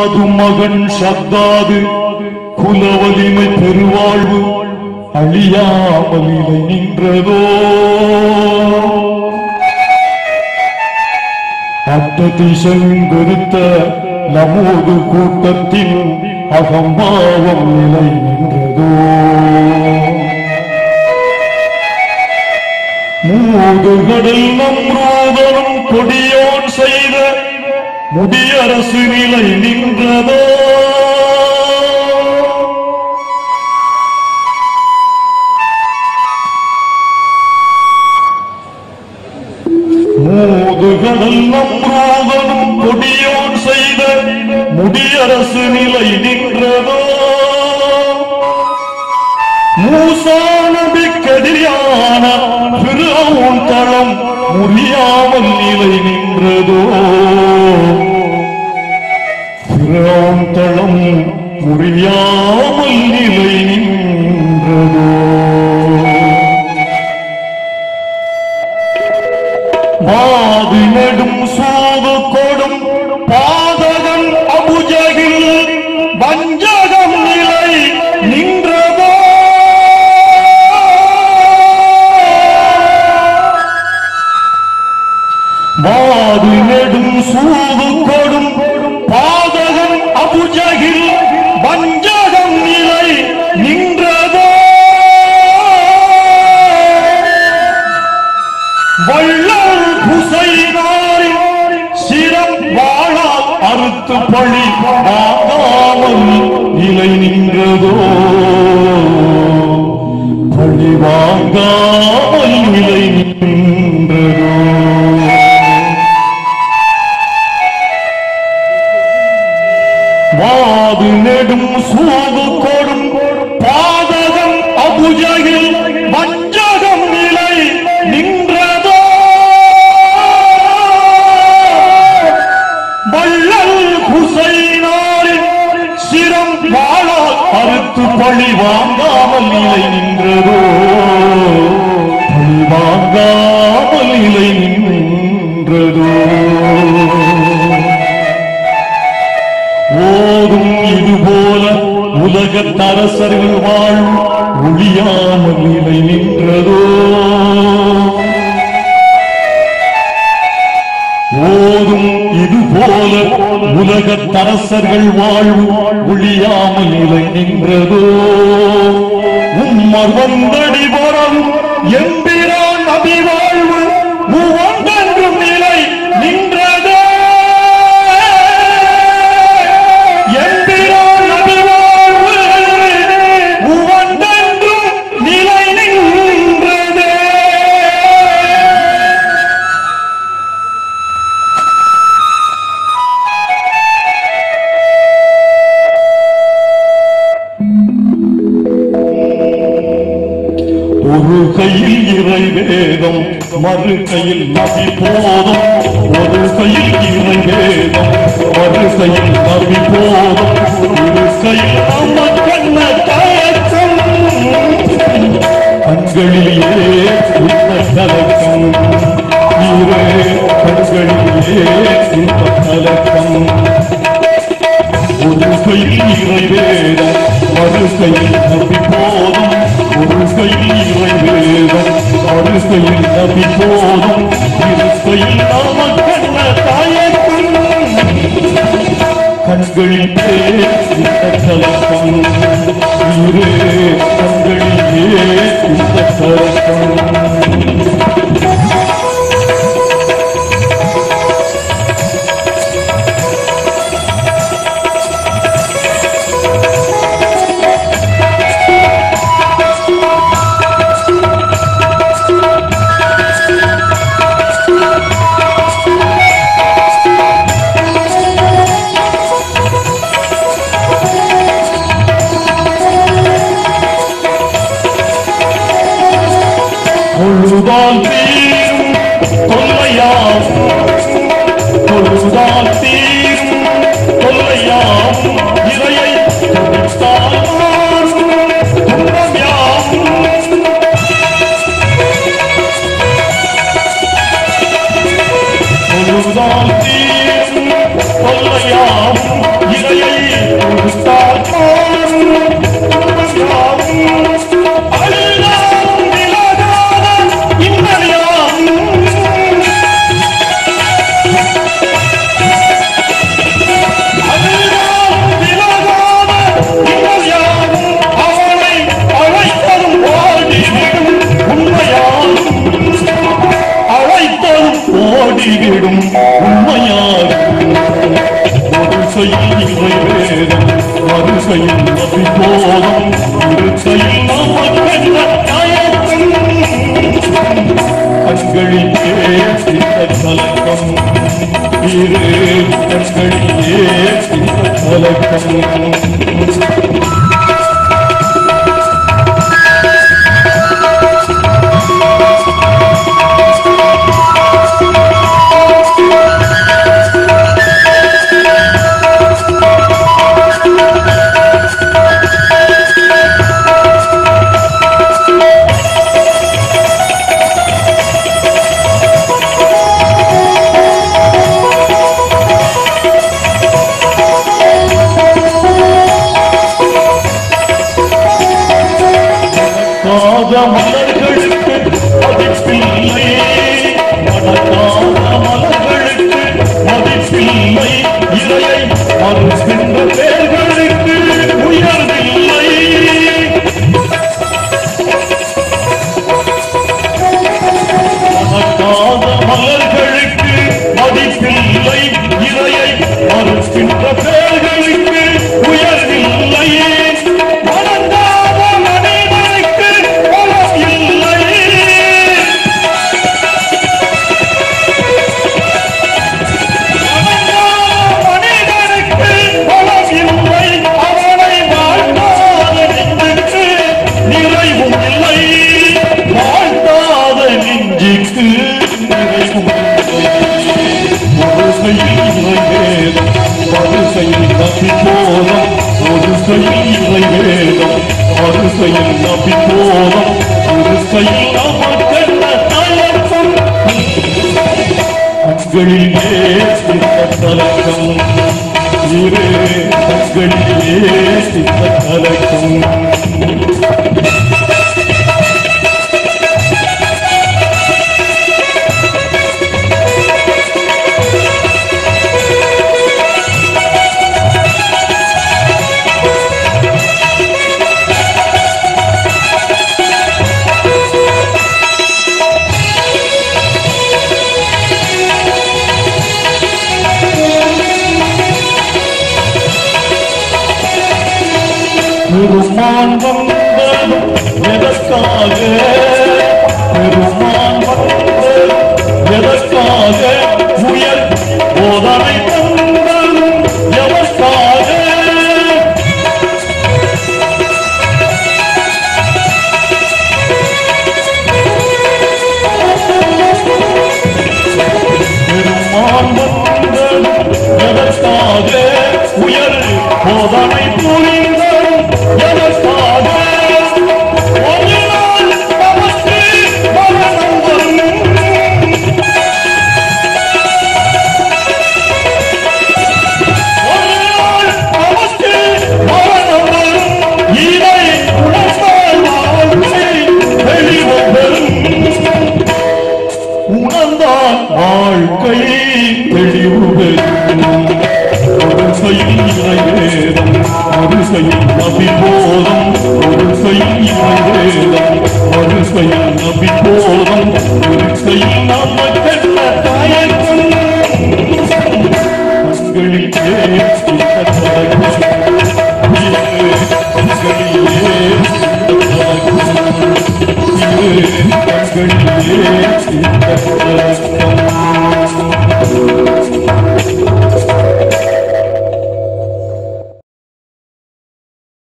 தாது மகன் சத்தாது குலவலிமை பெருவாழ்வு அழியாமல் இலை நின்றதோ அட்டதி செங்கருத்த நமோது கூட்டத்தின் அகம்பாவம் நிலை நின்றதோ மூதுகடல் நம்ரோதனும் கொடியோன் செய்த முடியரசு நிலை நின்றதோ மூதுகடல் நம்ரோதனும் கொடியோன் செய்த முடியரசு நிலை நின்றதோ மூசானபிக்கடியான பிறவும் தளம் முடியாமல் நிலை நின்றதோ பிறவும் தளம் முடியாமல் நிலை நின்றதோ மாது நெடும் சோது கொடும் பாதகன் அபுஜகில் வஞ்சகம் நிலை நின்றதோ மாது நெடும் சூது கொடும் பாதகன் அபுஜகில் வஞ்சகம் நிலை நின்றதோ வள்ளல் புசைனாரின் சிரம் வாழால் அறுத்து பழி வாங்காமல் நிலை நின்றதோ பழி வாங்காமல் நிலை நின்றதோ வாது நெடும் சூது கொடும் பாதகம் அபுஜகில் வஞ்சகம் நிலை நின்றதோ வள்ளல் குசைனாரின் சிரம் வாழால் அறுத்து பழி வாங்காமல் நிலை நின்றதோ பழி வாங்காமல் நிலை நின்றதோ ஓதும் இது போல உலகத் அரசர்கள் வாழும் ஒழியாமல் நிலை நின்றதோ ஓதும் இது போல உலகத் அரசர்கள் வாழ்வு ஒழியாமல் நிலை நின்றதோ உம்மர் வந்தடி வரவும் எம்பிரான் நபி வாழ்வு உவந்தென்றும் நிலை நின்றதோ எம்பிரான் நபி வாழ்வு உவந்தென்றும் நிலை நின்றதே ஒரு கையில் இறை வேதம் மறு கையில் நபி போதும் ஒரு கையில் இறை வேதம் மறு கையில் நபி போதும் இரு கையில் நம்ம கண்ண தயக்கம் கண்களிலே இந்த கலக்கம் இரு கண்களிலே இந்த கலக்கம் ஒரு கையில் இறை வேதம் மறு கையில் நபி போதும் ஒரு கையில் இறை வேதம் மறு கையில் நபி போதும் இரு கையில் நாம கண்ண தாயக்கும் கண்களிலே இந்த கலக்கம் இரு கண்களிலே இந்த கலக்கம் தொழுதால் தீரும் தொல்லையாம் தொழுதால் தீரும் தொல்லையாம் இறையை துதித்தால் மாறும் துன்பம் யாவும் தொழுதால் தீரும் தொல்லையாம் இறையை இறைவேதம் வரிசையில் நபி போதும் இருக்கையில் நமக்கென்ன தயக்கம் கண்களிலே சித்த கலக்கம் இரு கண்களிலே சித்த கலக்கம் காத மலர்களுக்கு மதிப்பில்லை மனக்காத மலர்களுக்கு மதிப்பில்லை இறையை மறுக்கின்ற பேர்களுக்கு உயர்வில்லை மனக்காத மலர்களுக்கு மதிப்பில்லை இறையை மறுக்கின்ற பேர்களுக்கு உயர்வில்லை வணங்காத மனிதனுக்கு பலம் இல்லை மனிதனுக்கு பலம் இல்லை அவனை வாழ்ந்தாத நெஞ்சுக்கு நிறைவும் இல்லை வாழ்ந்தாத நெஞ்சுக்கு நிறைவும் இல்லை வரிசையில் இறைவேதம் வரிசையில் நபி போதும் வரிசையில் இறைவேதம் வரிசையில் நபி போதும் வரிசையில் நமக்கென்ன தயக்கம் கண்களிலே சித்த கலக்கம் இரு கண்களிலே சித்த கலக்கம் பெருமான் வந்ததும் எதற்காக பெருமான் வந்ததும் எதற்காக உயர் போதனை தந்ததும் எதற்காக பெருமான் வந்ததும் எதற்காக உயர் போதனை புரிந்ததும் எதற்காக ஒரு நாள் நமக்கு மரணம் வரும் ஒரு நாள் நமக்கு மரணம் வரும் இதை உணர்ந்தால் வாழ்க்கை தெளிவு பெறும் உணர்ந்தால் வாழ்க்கை தெளிவு பெறும் ஒரு செயல் இறைவேதம் ஒரு செயல் நபி போதும் ஒரு செயல் இறைவேதம் ஒரு செயல் நபி போதும் ஒரு செயல் நமக்கென்ன